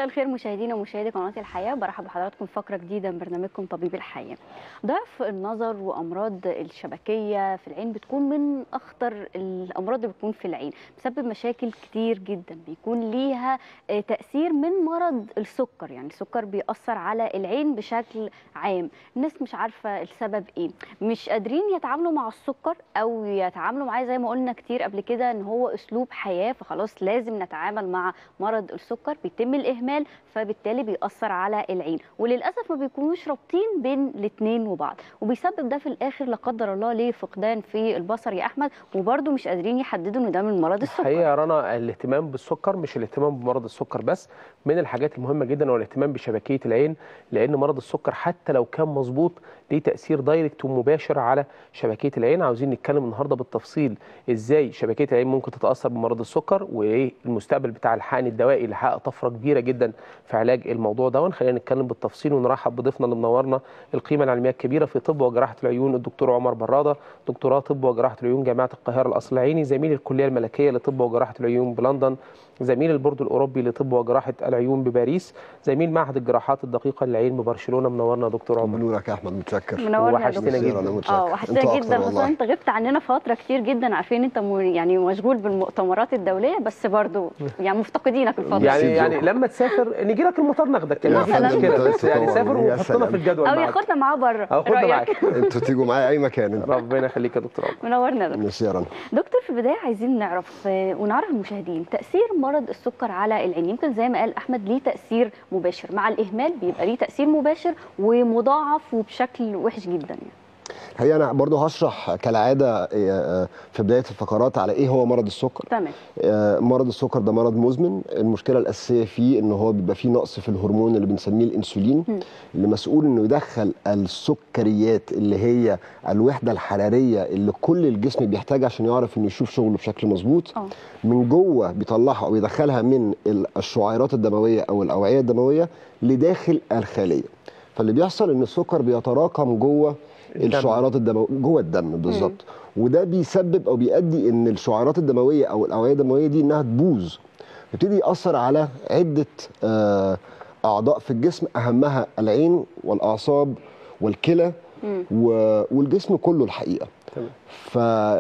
مساء الخير مشاهدينا ومشاهدي قناه الحياه برحب بحضراتكم في فقره جديده من برنامجكم طبيب الحياه ضعف النظر وامراض الشبكيه في العين بتكون من اخطر الامراض اللي بتكون في العين بسبب مشاكل كتير جدا بيكون ليها آه، تاثير من مرض السكر يعني السكر بيأثر على العين بشكل عام الناس مش عارفه السبب ايه مش قادرين يتعاملوا مع السكر او يتعاملوا معاه زي ما قلنا كتير قبل كده ان هو اسلوب حياه فخلاص لازم نتعامل مع مرض السكر بيتم الاهمال فبالتالي بيأثر على العين وللاسف ما بيكونوش رابطين بين الاثنين وبعض وبيسبب ده في الاخر لا قدر الله ليه فقدان في البصر يا احمد وبرده مش قادرين يحددوا ان ده من مرض الحقيقه السكر يا رنا الاهتمام بالسكر مش الاهتمام بمرض السكر بس من الحاجات المهمه جدا هو الاهتمام بشبكيه العين لان مرض السكر حتى لو كان مظبوط ليه تاثير دايركت ومباشر على شبكيه العين عاوزين نتكلم النهارده بالتفصيل ازاي شبكيه العين ممكن تتاثر بمرض السكر وايه المستقبل بتاع الحقن الدوائي اللي حقق طفره كبيره جدا في علاج الموضوع ده خلينا نتكلم بالتفصيل ونرحب بضيفنا اللي منورنا القيمه العلميه الكبيره في طب وجراحه العيون الدكتور عمر براده دكتوراه طب وجراحه العيون جامعه القاهره الاصل العيني زميل الكليه الملكيه لطب وجراحه العيون بلندن زميل البورد الاوروبي لطب وجراحه العيون بباريس زميل معهد الجراحات الدقيقه للعين ببرشلونه منورنا يا دكتور عمر بنورك يا احمد متشكر منورنا يا وحشتنا دكتور. جدا. أنا متشكر. اه أنتوا وحشتنا أكتر جدا خصوصا والله. انت غبت عننا فتره كتير جدا عارفين انت م- يعني مشغول بالمؤتمرات الدوليه بس برضو يعني مفتقدينك الفتره يعني نسيب يعني ذوقكم. لما تسافر نجي لك المطار ناخدك يا ما فيش سلام. مشكله بس يعني طبعاً. سافر يا وحطنا سلام. في الجدول او معاك ياخدنا معاه بره او خدنا رأيك؟ معاك انتوا تيجوا معايا اي مكان ربنا يخليك يا دكتور عمر منورنا يا دكتور ميرسي يا رنا دكتور في البدايه عايزين نعرف آه، ونعرف المشاهدين تاثير مرض السكر على العين يمكن زي ما قال احمد ليه تاثير مباشر مع الاهمال بيبقى ليه تاثير مباشر ومضاعف وبشكل وحش جدا يعني الحقيقه انا برضو هشرح كالعاده آه، في بدايه الفقرات على ايه هو مرض السكر تمام آه، مرض السكر ده مرض مزمن المشكله الاساسيه فيه ان هو بيبقى فيه نقص في الهرمون اللي بنسميه الانسولين مم. اللي مسؤول انه يدخل السكريات اللي هي الوحده الحراريه اللي كل الجسم بيحتاجها عشان يعرف انه يشوف شغله بشكل مظبوط اه من جوه بيطلعها او يدخلها من ال- الشعيرات الدمويه او الاوعيه الدمويه لداخل الخليه فاللي بيحصل ان السكر بيتراكم جوه الدم. الشعيرات الدمويه جوه الدم بالظبط وده بيسبب او بيؤدي ان الشعيرات الدمويه او الاوعيه الدمويه دي انها تبوظ يبتدي ياثر على عده آه، اعضاء في الجسم اهمها العين والاعصاب والكلى مم. و- والجسم كله الحقيقه تمام. ف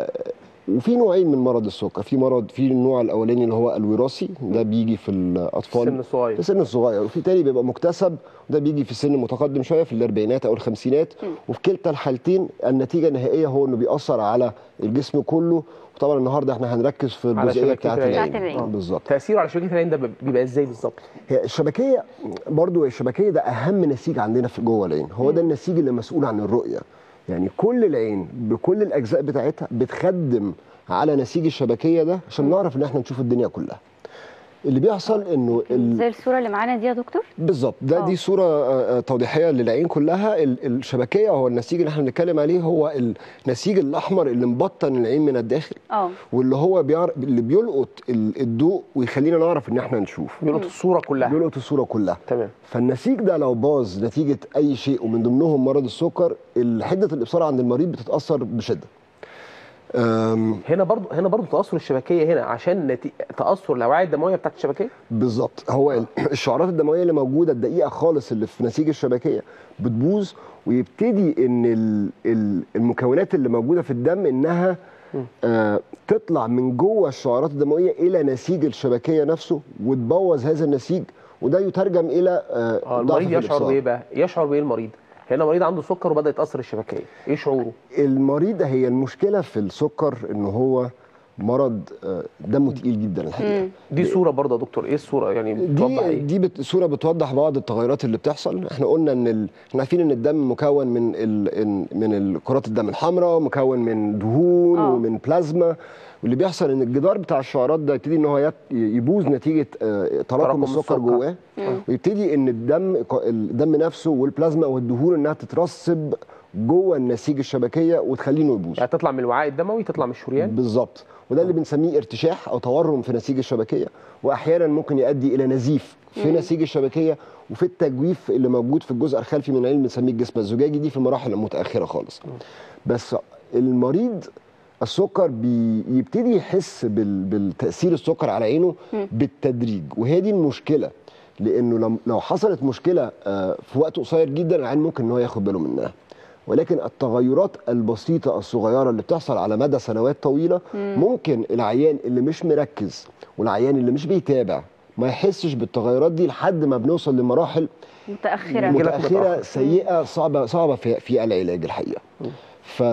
وفي نوعين من مرض السكر في مرض في النوع الاولاني اللي هو الوراثي ده بيجي في الاطفال السن الصغير في السن الصغير وفي تاني بيبقى مكتسب وده بيجي في سن متقدم شويه في الاربعينات او الخمسينات مم. وفي كلتا الحالتين النتيجه النهائيه هو انه بيأثر على الجسم كله وطبعا النهارده احنا هنركز في على الجزئيه شبكية بتاعت العين. العين بتاعت العين. آه، بالظبط تاثيره على شبكيه العين ده بيبقى ازاي بالظبط هي الشبكيه برضو الشبكيه ده اهم نسيج عندنا في جوه العين هو ده النسيج اللي مسؤول عن الرؤيه يعني كل العين بكل الاجزاء بتاعتها بتخدم على نسيج الشبكيه ده عشان نعرف ان احنا نشوف الدنيا كلها اللي بيحصل انه ال... زي الصوره اللي معانا دي يا دكتور بالظبط ده آه. دي صوره آه، آه، توضيحيه للعين كلها ال- الشبكيه هو النسيج اللي احنا بنتكلم عليه هو النسيج الاحمر اللي مبطن العين من الداخل اه واللي هو بيعر... اللي بيلقط ال- الضوء ويخلينا نعرف ان احنا نشوف بيلقط الصوره كلها بيلقط الصوره كلها تمام فالنسيج ده لو باظ نتيجه اي شيء ومن ضمنهم مرض السكر حده الابصار عند المريض بتتاثر بشده أم، هنا برضو هنا برضو تاثر الشبكيه هنا عشان نتي... تاثر الاوعيه الدمويه بتاعت الشبكيه بالظبط هو ال- الشعرات الدمويه اللي موجوده الدقيقه خالص اللي في نسيج الشبكيه بتبوظ ويبتدي ان ال- ال- المكونات اللي موجوده في الدم انها آه تطلع من جوه الشعرات الدمويه الى نسيج الشبكيه نفسه وتبوظ هذا النسيج وده يترجم الى آه اه ضعف المريض في يشعر الإبصار. بايه بقى يشعر بايه المريض هنا مريض عنده سكر وبدا يتاثر الشبكيه ايه شعوره المريض هي المشكله في السكر ان هو مرض آه، دمه تقيل جدا الحقيقه مم. دي صوره برضه يا دكتور ايه الصوره يعني بتوضح دي ايه دي بت... صوره بتوضح بعض التغيرات اللي بتحصل احنا قلنا ان ال... احنا عارفين ان الدم مكون من ال... إن- من ال- كرات الدم الحمراء مكون من دهون آه. ومن بلازما واللي بيحصل ان الجدار بتاع الشعرات ده يبتدي ان هو يت... يبوظ نتيجه آه، تراكم تراكم السكر السكر. جواه ويبتدي ان الدم الدم نفسه والبلازما والدهون انها تترسب جوه النسيج الشبكيه وتخليه انه يبوظ يعني تطلع من الوعاء الدموي تطلع من الشريان بالظبط وده اللي بنسميه ارتشاح او تورم في نسيج الشبكيه واحيانا ممكن يؤدي الى نزيف في نسيج الشبكيه وفي التجويف اللي موجود في الجزء الخلفي من العين بنسميه الجسم الزجاجي دي في المراحل المتاخره خالص بس المريض السكر بيبتدي يحس بال- بالتاثير السكر على عينه بالتدريج وهي دي المشكله لانه لم- لو حصلت مشكله آه، في وقت قصير جدا العيان ممكن ان هو ياخد باله منها ولكن التغيرات البسيطه الصغيره اللي بتحصل على مدى سنوات طويله ممكن العيان اللي مش مركز والعيان اللي مش بيتابع ما يحسش بالتغيرات دي لحد ما بنوصل لمراحل متاخره يجي لك متاخره متأخر. سيئه صعبه صعبه في في العلاج الحقيقه ف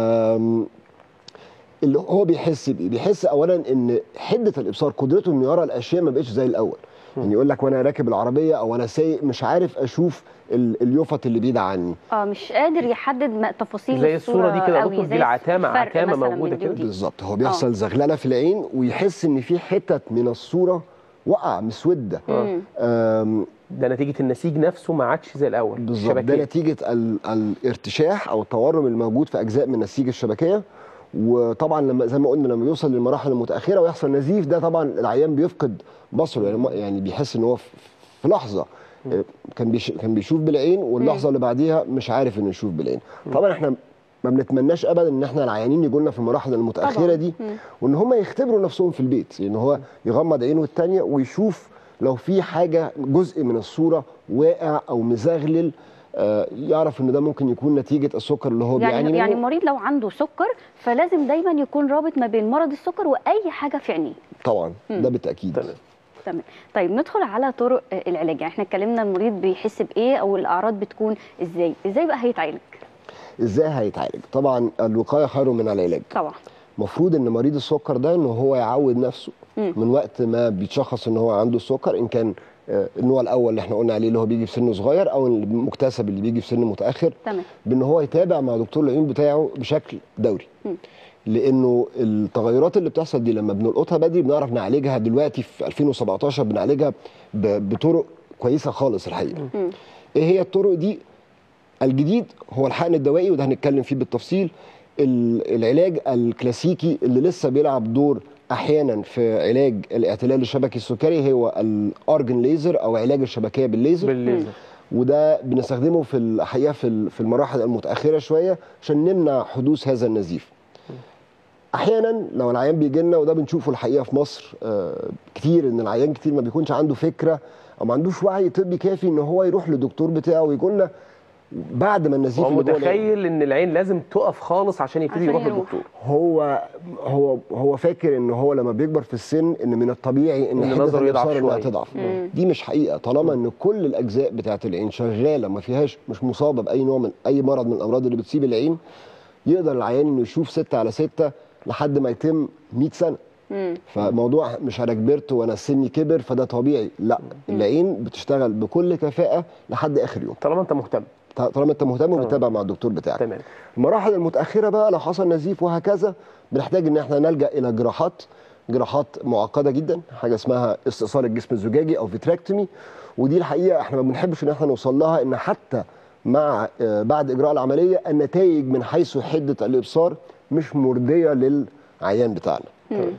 اللي هو بيحس بايه بيحس اولا ان حده الابصار قدرته انه يرى الاشياء ما بقتش زي الاول يعني يقول لك وانا راكب العربيه او انا سايق مش عارف اشوف ال- اليفط اللي بعيده عني اه مش قادر يحدد م- تفاصيل زي الصورة دي كده يا قوي، دكتور، دي زي العتامة- الفرق عتامة مثلاً موجودة من دي كده. ودي. بالظبط هو بيحصل زغلله في العين ويحس ان في حتت من الصوره وقع مسوده مم. آم، ده نتيجه النسيج نفسه ما عادش زي الاول بالظبط ده شبكية. نتيجه ال... الارتشاح او التورم الموجود في اجزاء من نسيج الشبكيه وطبعا لما زي ما قلنا لما يوصل للمراحل المتاخره ويحصل نزيف ده طبعا العيان بيفقد بصره يعني ما- يعني بيحس ان هو في في لحظه آه، كان بيش... كان بيشوف بالعين واللحظه اللي بعديها مش عارف انه يشوف بالعين طبعا احنا ما بنتمناش ابدا ان احنا العيانين يجوا لنا في المراحل المتاخره طبعاً. دي مم. وان هم يختبروا نفسهم في البيت ان هو يغمض عينه الثانيه ويشوف لو في حاجه جزء من الصوره واقع او مزغلل آه، يعرف ان ده ممكن يكون نتيجه السكر اللي هو بيعاني يعني منه يعني المريض لو عنده سكر فلازم دايما يكون رابط ما بين مرض السكر واي حاجه في عينيه طبعا مم. ده بالتاكيد تمام. تمام طيب ندخل على طرق آه، العلاج يعني احنا اتكلمنا المريض بيحس بايه او الاعراض بتكون ازاي ازاي بقى هيتعالج ازاي هيتعالج طبعا الوقايه خير من العلاج طبعا المفروض ان مريض السكر ده ان هو يعود نفسه مم. من وقت ما بيتشخص ان هو عنده السكر ان كان آه، النوع الاول اللي احنا قلنا عليه اللي هو بيجي في سن صغير او المكتسب اللي بيجي في سن متاخر تمام بان هو يتابع مع دكتور العيون بتاعه بشكل دوري مم. لانه التغيرات اللي بتحصل دي لما بنلقطها بدري بنعرف نعالجها دلوقتي في 2017 بنعالجها ب- بطرق كويسه خالص الحقيقه مم. ايه هي الطرق دي الجديد هو الحقن الدوائي وده هنتكلم فيه بالتفصيل ال- العلاج الكلاسيكي اللي لسه بيلعب دور احيانا في علاج الاعتلال الشبكي السكري هو الارجن ليزر او علاج الشبكيه بالليزر بالليزر وده بنستخدمه في الحقيقه في ال- في المراحل المتاخره شويه عشان نمنع حدوث هذا النزيف. احيانا لو العيان بيجي لنا وده بنشوفه الحقيقه في مصر آه، كتير ان العيان كتير ما بيكونش عنده فكره او ما عندوش وعي طبي كافي ان هو يروح للدكتور بتاعه ويقول لنا بعد ما النزيف هو اللي جوه العين- متخيل ان العين لازم تقف خالص عشان يبتدي عشان يروح يروح. للدكتور هو هو هو فاكر ان هو لما بيكبر في السن ان من الطبيعي ان إن حده نظره يضعف الابصار انها شوية. تضعف مم. دي مش حقيقه طالما ان كل الاجزاء بتاعه العين شغاله ما فيهاش مش مصابه باي نوع من اي مرض من الامراض اللي بتصيب العين يقدر العيان انه يشوف 6 على 6 لحد ما يتم 100 سنه مم. فموضوع مش انا كبرت وانا سني كبر فده طبيعي لا العين بتشتغل بكل كفاءه لحد اخر يوم طالما انت مهتم طالما انت مهتم وبتتابع مع الدكتور بتاعك تمام المراحل المتاخره بقى لو حصل نزيف وهكذا بنحتاج ان احنا نلجا الى جراحات جراحات معقده جدا حاجه اسمها استئصال الجسم الزجاجي او فيتراكتومي ودي الحقيقه احنا ما بنحبش ان احنا نوصل لها ان حتى مع آه، بعد اجراء العمليه النتائج من حيث حده الابصار مش مرضيه للعيان بتاعنا مم.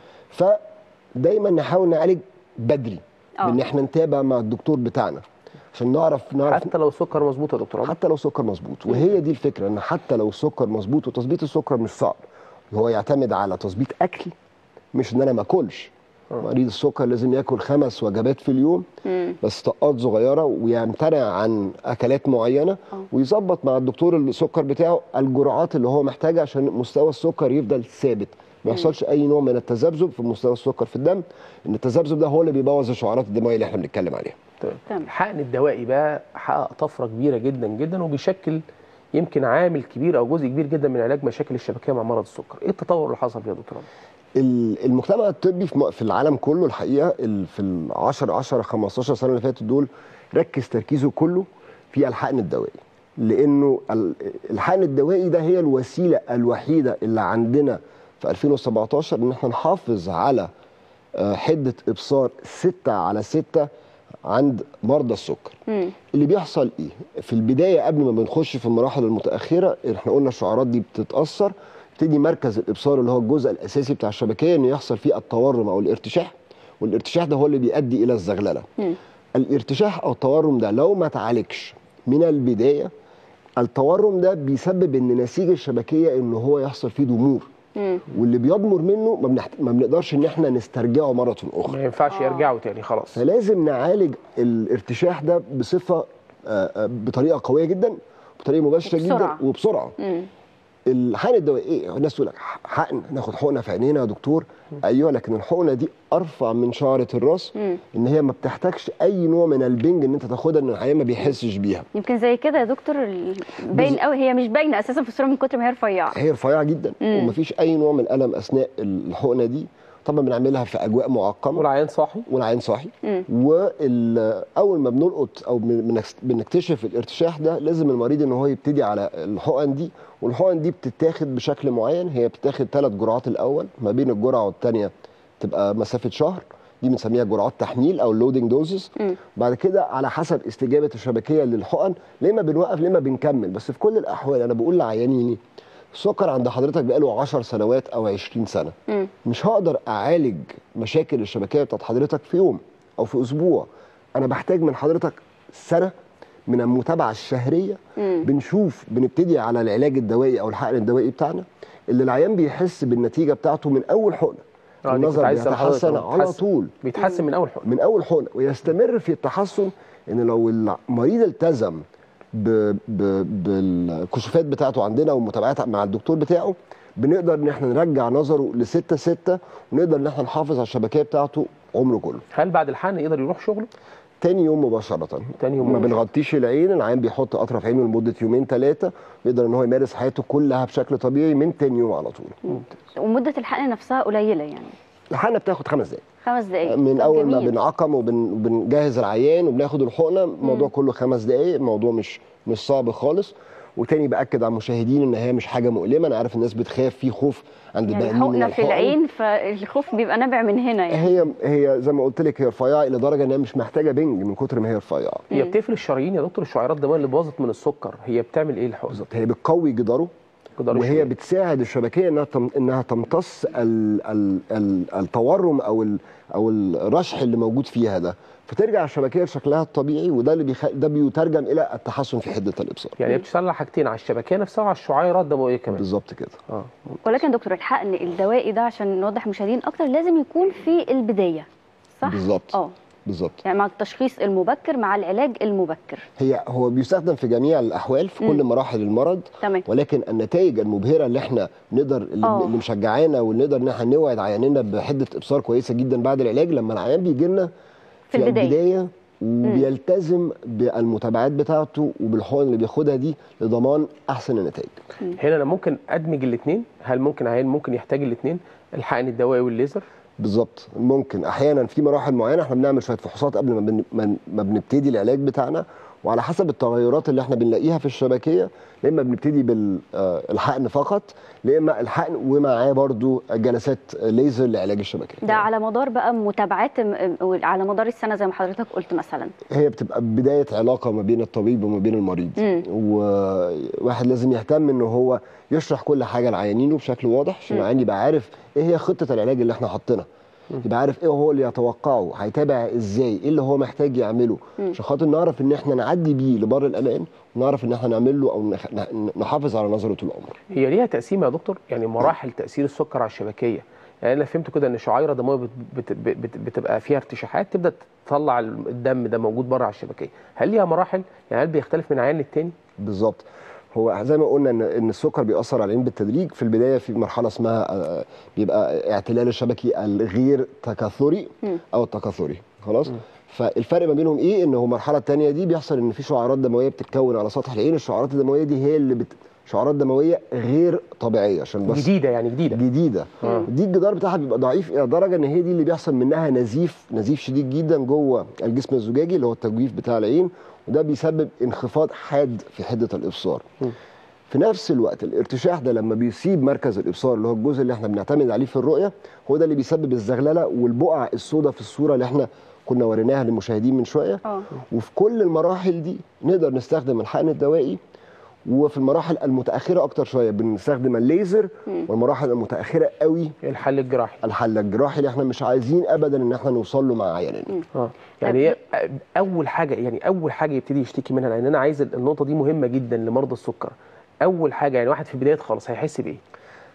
فدايما نحاول نعالج بدري آه. بان احنا نتابع مع الدكتور بتاعنا عشان نعرف نعرف حتى لو السكر مظبوط يا دكتور عمر حتى لو سكر مظبوط وهي دي الفكره ان حتى لو السكر مظبوط وتظبيط السكر مش صعب هو يعتمد على تظبيط اكل مش ان انا ما اكلش مريض السكر لازم ياكل خمس وجبات في اليوم مم. بس طاقات صغيره ويمتنع عن اكلات معينه آه. ويظبط مع الدكتور السكر بتاعه الجرعات اللي هو محتاجها عشان مستوى السكر يفضل ثابت ما يحصلش اي نوع من التذبذب في مستوى السكر في الدم ان التذبذب ده هو اللي بيبوظ الشعرات الدمويه اللي احنا بنتكلم عليها تمام. تمام. الحقن الدوائي بقى حقق طفره كبيره جدا جدا وبيشكل يمكن عامل كبير او جزء كبير جدا من علاج مشاكل الشبكيه مع مرض السكر ايه التطور اللي حصل فيه يا دكتور عمر ال- المجتمع الطبي في م- في العالم كله الحقيقه ال- في ال 10 10 15 سنه اللي فاتت دول ركز تركيزه كله في الحقن الدوائي لانه ال- الحقن الدوائي ده هي الوسيله الوحيده اللي عندنا في 2017 ان احنا نحافظ على آه، حده ابصار 6 على 6 عند مرضى السكر مم. اللي بيحصل ايه في البدايه قبل ما بنخش في المراحل المتاخره احنا قلنا الشعرات دي بتتاثر يبتدي مركز الابصار اللي هو الجزء الاساسي بتاع الشبكيه انه يحصل فيه التورم او الارتشاح والارتشاح ده هو اللي بيؤدي الى الزغلله مم. الارتشاح او التورم ده لو ما اتعالجش من البدايه التورم ده بيسبب ان نسيج الشبكيه ان هو يحصل فيه ضمور مم. واللي بيضمر منه ما, بنحت... ما بنقدرش ان احنا نسترجعه مره اخرى ما ينفعش آه. يرجعوا تاني خلاص فلازم نعالج الارتشاح ده بصفه آه، آه، بطريقه قويه جدا بطريقه مباشره جدا وبسرعة. وبسرعه مم. الحقن الدوائيه ايه الناس تقول لك حقن ناخد حقنه في عينينا يا دكتور ايوه لكن الحقنه دي ارفع من شعره الراس مم. ان هي ما بتحتاجش اي نوع من البنج ان انت تاخدها ان العيان ما بيحسش بيها يمكن زي كده يا دكتور ال- باين قوي هي مش باينه اساسا في الصوره من كتر ما هي رفيعه هي رفيعه جدا مم. ومفيش اي نوع من الالم اثناء الحقنه دي طبعا بنعملها في اجواء معقمه والعيان صاحي والعين صاحي مم. واول ما بنلقط او بن- بنكس- بنكتشف الارتشاح ده لازم المريض ان هو يبتدي على الحقن دي والحقن دي بتتاخد بشكل معين هي بتتاخد ثلاث جرعات الاول ما بين الجرعه والثانيه تبقى مسافه شهر دي بنسميها جرعات تحميل او لودنج دوزز مم. بعد كده على حسب استجابه الشبكيه للحقن يا اما بنوقف يا اما بنكمل بس في كل الاحوال انا بقول لعيانيني السكر عند حضرتك بقاله 10 سنوات او 20 سنه مم. مش هقدر اعالج مشاكل الشبكيه بتاعت حضرتك في يوم او في اسبوع انا بحتاج من حضرتك سنه من المتابعه الشهريه مم. بنشوف بنبتدي على العلاج الدوائي او الحقن الدوائي بتاعنا اللي العيان بيحس بالنتيجه بتاعته من اول حقنه آه، دي كنت النظر عايز أسأل حضرتك بيتحسن أهو. على بيتحسن. طول بيتحسن من اول حقن من اول حقنه ويستمر في التحسن ان لو المريض التزم ب- ب- بالكشوفات بتاعته عندنا والمتابعات مع الدكتور بتاعه بنقدر ان احنا نرجع نظره لستة ستة ونقدر ان احنا نحافظ على الشبكيه بتاعته عمره كله هل بعد الحقن يقدر يروح شغله تاني يوم مباشره تاني يوم ما مباشرة. بنغطيش العين العين بيحط اطرف عينه لمده يومين ثلاثه بيقدر ان هو يمارس حياته كلها بشكل طبيعي من تاني يوم على طول ومده الحقن نفسها قليله يعني الحقنه بتاخد خمس دقائق خمس دقائق من طب اول ما جميل. بنعقم وبنجهز العيان وبناخد الحقنه الموضوع كله خمس دقائق الموضوع مش مش صعب خالص وتاني باكد على المشاهدين ان هي مش حاجه مؤلمه انا عارف الناس بتخاف في خوف عند يعني الباقيين من حقنه في الحقن. العين فالخوف بيبقى نابع من هنا يعني هي هي زي ما قلت لك هي رفيعه لدرجه ان هي مش محتاجه بنج من كتر ما هي رفيعه هي بتقفل الشرايين يا دكتور الشعيرات الدمويه اللي باظت من السكر هي بتعمل ايه الحقن بالظبط هي بتقوي جداره جدار وهي الشرايين. بتساعد الشبكيه انها تم انها تمتص ال ال ال التورم او ال او الرشح اللي موجود فيها ده فترجع الشبكيه لشكلها الطبيعي وده اللي بيخ... ده بيترجم الى التحسن في حده الابصار يعني هي بتشتغل على حاجتين على الشبكيه نفسها وعلى الشعيرات الدمويه كمان بالظبط كده اه ولكن دكتور الحقن الدوائي ده عشان نوضح المشاهدين اكتر لازم يكون في البدايه صح بالظبط اه بالظبط يعني مع التشخيص المبكر مع العلاج المبكر هي هو بيستخدم في جميع الاحوال في كل مراحل المرض تمام ولكن النتائج المبهره اللي احنا نقدر اللي, آه. اللي مشجعانا واللي نقدر ان احنا نوعد عيانينا بحده ابصار كويسه جدا بعد العلاج لما العيان بيجي لنا في البداية. البدايه وبيلتزم بالمتابعات بتاعته وبالحقن اللي بياخدها دي لضمان احسن النتائج هنا انا ممكن ادمج الاثنين هل ممكن عيان ممكن يحتاج الاثنين الحقن الدوائي والليزر بالظبط ممكن احيانا في مراحل معينه احنا بنعمل شويه فحوصات قبل ما, بن... ما- ما بنبتدي العلاج بتاعنا وعلى حسب التغيرات اللي احنا بنلاقيها في الشبكيه يا اما بنبتدي بالحقن فقط يا اما الحقن ومعاه برضو جلسات ليزر لعلاج الشبكيه ده على مدار بقى متابعات م- م- على مدار السنه زي ما حضرتك قلت مثلا هي بتبقى بدايه علاقه ما بين الطبيب وما بين المريض مم. وواحد لازم يهتم ان هو يشرح كل حاجه لعيانينه بشكل واضح عشان مم. العيان يبقى عارف ايه هي خطه العلاج اللي احنا حاطينها يبقى عارف ايه هو اللي يتوقعه هيتابع ازاي ايه اللي هو محتاج يعمله مم. عشان خاطر نعرف ان احنا نعدي بيه لبر الامان ونعرف ان احنا نعمل له او نخ- ن- نحافظ على نظره طول العمر هي ليها تقسيم يا دكتور يعني مراحل تاثير السكر على الشبكيه يعني انا فهمت كده ان شعيره دمويه بت بت بت بتبقى فيها ارتشاحات تبدا تطلع الدم ده موجود بره على الشبكيه هل ليها مراحل يعني هل بيختلف من عيان للتاني بالظبط هو زي ما قلنا ان ان السكر بيأثر على العين بالتدريج في البدايه في مرحله اسمها آه، بيبقى اعتلال الشبكي الغير تكاثري مم. او التكاثري خلاص فالفرق ما بينهم ايه ان هو المرحله الثانيه دي بيحصل ان في شعيرات دمويه بتتكون على سطح العين الشعيرات الدمويه دي هي اللي بت... شعيرات دمويه غير طبيعيه عشان بس جديده يعني جديده جديده مم. دي الجدار بتاعها بيبقى ضعيف الى درجه ان هي دي اللي بيحصل منها نزيف نزيف شديد جدا جوه الجسم الزجاجي اللي هو التجويف بتاع العين وده بيسبب انخفاض حاد في حده الابصار مم. في نفس الوقت الارتشاح ده لما بيسيب مركز الابصار اللي هو الجزء اللي احنا بنعتمد عليه في الرؤيه هو ده اللي بيسبب الزغلله والبقع السوداء في الصوره اللي احنا كنا وريناها للمشاهدين من شويه اه وفي كل المراحل دي نقدر نستخدم الحقن الدوائي وفي المراحل المتاخره اكتر شويه بنستخدم الليزر مم. والمراحل المتاخره قوي الحل الجراحي الحل الجراحي اللي احنا مش عايزين ابدا ان احنا نوصل له مع عياننا اه يعني هي اول حاجه يعني اول حاجه يبتدي يشتكي منها لان انا عايز النقطه دي مهمه جدا لمرضى السكر اول حاجه يعني واحد في بدايه خالص هيحس بايه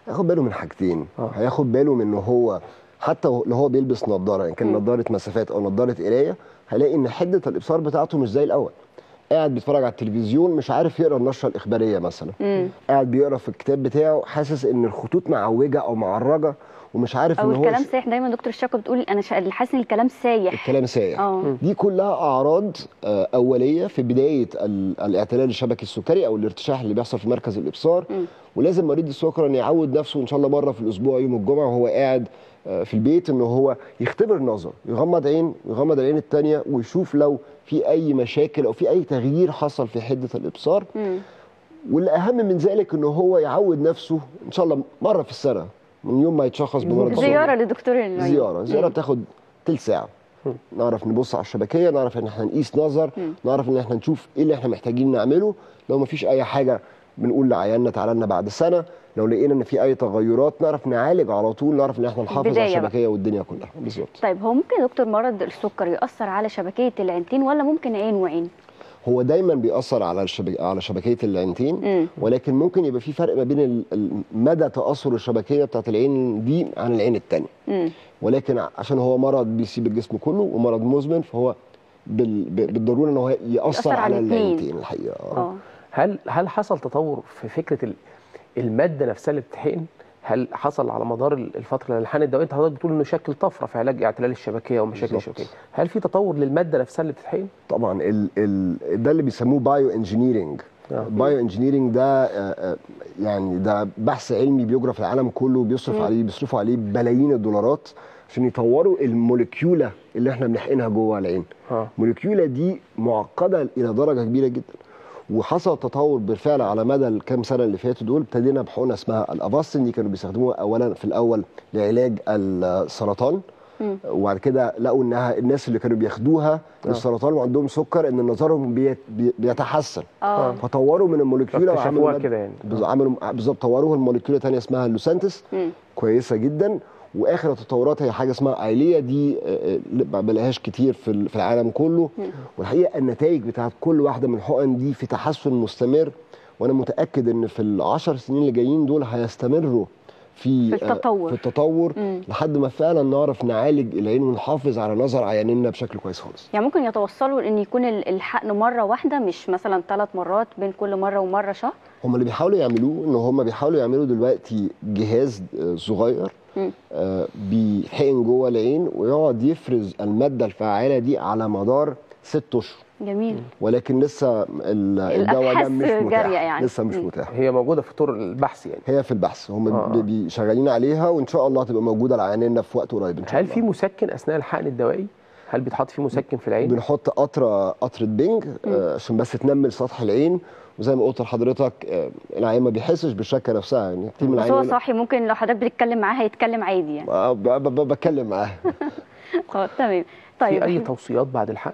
هياخد باله من حاجتين آه. هياخد باله من ان هو حتى لو هو بيلبس نظاره ان كان مم. نظاره مسافات او نظاره قرايه هيلاقي ان حده الابصار بتاعته مش زي الاول قاعد بيتفرج على التلفزيون مش عارف يقرا النشره الاخباريه مثلا مم. قاعد بيقرا في الكتاب بتاعه حاسس ان الخطوط معوجه او معرجه ومش عارف او ان هو الكلام ش- سايح دايما دكتور الشاكو بتقول انا شا- حاسس ان الكلام سايح الكلام سايح اه دي كلها اعراض آه، اوليه في بدايه ال- الاعتلال الشبكي السكري او الارتشاح اللي بيحصل في مركز الابصار مم. ولازم مريض السكر ان يعود نفسه ان شاء الله مره في الاسبوع يوم الجمعه وهو قاعد آه، في البيت ان هو يختبر نظر يغمض عين ويغمض العين الثانيه ويشوف لو في اي مشاكل او في اي تغيير حصل في حده الابصار مم. والاهم من ذلك ان هو يعود نفسه ان شاء الله مره في السنه من يوم ما يتشخص بمرض السكر زياره لدكتور العيون زياره زياره مم. بتاخد تلت ساعه نعرف نبص على الشبكيه نعرف ان احنا نقيس نظر مم. نعرف ان احنا نشوف ايه اللي احنا محتاجين نعمله لو ما فيش اي حاجه بنقول لعيالنا تعالى لنا بعد سنه لو لقينا ان في اي تغيرات نعرف نعالج على طول نعرف ان احنا نحافظ بداية على بقى. الشبكيه والدنيا كلها بالظبط طيب هو ممكن يا دكتور مرض السكر يأثر على شبكية العينتين ولا ممكن عين وعين؟ هو دايما بيأثر على الشبك... على شبكيه العينتين مم. ولكن ممكن يبقى في فرق ما بين ال- ال- مدى تاثر الشبكيه بتاعت العين دي عن العين الثانيه مم. ولكن عشان هو مرض بيسيب الجسم كله ومرض مزمن فهو بال... ب- بالضروره ان هو ياثر يأثر على على الاتنين. العينتين الحقيقه آه. اه هل هل حصل تطور في فكره ال- الماده نفسها اللي بتتحقن هل حصل على مدار ال- الفتره اللي الحقن الدوائي انت حضرتك بتقول انه شكل طفره في علاج اعتلال الشبكيه ومشاكل بالظبط. الشبكيه هل في تطور للماده نفسها اللي بتتحقن طبعا ال ال ده اللي بيسموه بايو انجينيرنج آه. بايو انجينيرنج ده آه، آه، يعني ده بحث علمي بيجرى في العالم كله بيصرف مم. عليه بيصرفوا عليه بلايين الدولارات عشان يطوروا الموليكيوله اللي احنا بنحقنها جوه العين اه الموليكيوله دي معقده الى درجه كبيره جدا وحصل تطور بالفعل على مدى الكام سنه اللي فاتوا دول ابتدينا بحقنه اسمها الافاستين دي كانوا بيستخدموها اولا في الاول لعلاج السرطان مم. وبعد كده لقوا انها الناس اللي كانوا بياخدوها للسرطان وعندهم سكر ان نظرهم بيت بي- بيتحسن اه فطوروا من الموليكيوله فاكتشفوها وعملوا كده يعني. بز- عملوا بالظبط طوروها الموليكيوله ثانيه اسمها اللوسانتس مم. كويسه جدا واخر التطورات هي حاجه اسمها ايليا دي آه، آه، ما بلاقيهاش كتير في ال- في العالم كله مم. والحقيقه النتائج بتاعت كل واحده من الحقن دي في تحسن مستمر وانا متاكد ان في العشر سنين اللي جايين دول هيستمروا في في آه، التطور. في التطور مم. لحد ما فعلا نعرف نعالج العين ونحافظ على نظر عياننا بشكل كويس خالص يعني ممكن يتوصلوا ان يكون ال- الحقن مره واحده مش مثلا ثلاث مرات بين كل مره ومره شهر هم اللي بيحاولوا يعملوه ان هم بيحاولوا يعملوا دلوقتي جهاز آه، صغير مم. آه، بيتحقن جوه العين ويقعد يفرز الماده الفعاله دي على مدار ست اشهر جميل ولكن لسه ال- الدواء ده الأبحاث مش متاح جارية يعني. لسه مش مم. متاح هي موجوده في طور البحث يعني هي في البحث هم آه. بي- بي- شغالين عليها وان شاء الله هتبقى موجوده لعياننا في وقت قريب ان شاء هل الله في مسكن اثناء الحقن الدوائي هل بيتحط فيه مسكن في العين بنحط قطره قطره بنج آه، عشان بس تنمل سطح العين وزي ما قلت لحضرتك آه، العين ما بيحسش بالشكه نفسها يعني كتير من بس العين هو يقول لك، صاحي ممكن لو حضرتك بتتكلم معاه هيتكلم عادي يعني آه، ب- ب- ب- بتكلم معاه اه تمام في طيب اي توصيات بعد الحقن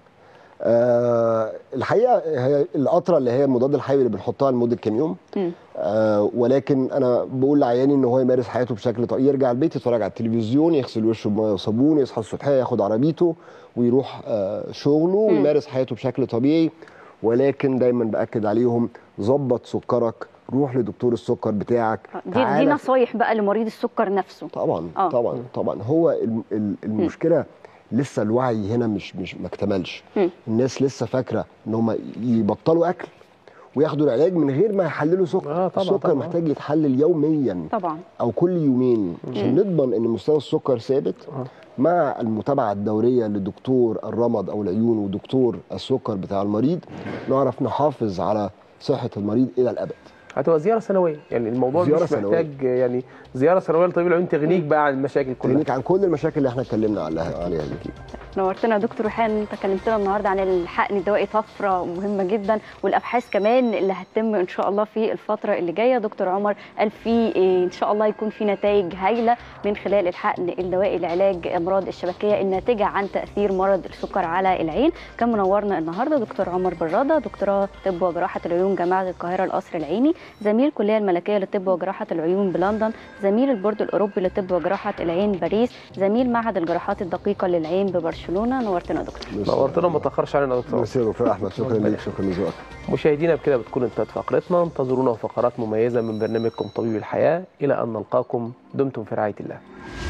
آه الحقيقه هي القطره اللي هي المضاد الحيوي اللي بنحطها لمده كام يوم مم. آه ولكن انا بقول لعياني ان هو يمارس حياته بشكل طبيعي يرجع البيت يتفرج على التلفزيون يغسل وشه بميه وصابون يصحى الصبح ياخد عربيته ويروح آه شغله ويمارس حياته بشكل طبيعي ولكن دايما باكد عليهم ظبط سكرك روح لدكتور السكر بتاعك دي دي تعالى نصايح بقى لمريض السكر نفسه طبعا آه. طبعا طبعا هو الم- ال- المشكله لسه الوعي هنا مش مش ما اكتملش مم. الناس لسه فاكره ان هم يبطلوا اكل وياخدوا العلاج من غير ما يحللوا سكر آه، طبعاً، السكر طبعاً. محتاج يتحلل يوميا طبعا او كل يومين عشان نضمن ان مستوى السكر ثابت مع المتابعه الدوريه لدكتور الرمد او العيون ودكتور السكر بتاع المريض نعرف نحافظ على صحه المريض الى الابد هتبقى زياره سنويه يعني الموضوع زيارة مش سنوية. محتاج يعني زياره سنويه لطبيب العيون تغنيك بقى عن المشاكل كلها تغنيك عن كل المشاكل اللي احنا اتكلمنا عليها عليها دي نورتنا يا دكتور ريحان انت كلمتنا النهارده عن الحقن الدوائي طفره مهمه جدا والابحاث كمان اللي هتتم ان شاء الله في الفتره اللي جايه دكتور عمر قال في إيه، ان شاء الله يكون في نتائج هايله من خلال الحقن الدوائي لعلاج امراض الشبكيه الناتجه عن تاثير مرض السكر على العين كان منورنا النهارده دكتور عمر براده دكتوراه طب وجراحه العيون جامعه القاهره القصر العيني زميل الكليه الملكيه للطب وجراحه العيون بلندن زميل البورد الاوروبي للطب وجراحه العين باريس زميل معهد الجراحات الدقيقه للعين ببرشلونه نورتنا يا دكتور نورتنا ما تاخرش علينا يا دكتور مساء الخير احمد شكرا ربنا ليك شكرا لذوقك مشاهدينا بكده بتكون انتهت فقرتنا انتظرونا فقرات مميزه من برنامجكم طبيب الحياه الى ان نلقاكم دمتم في رعايه الله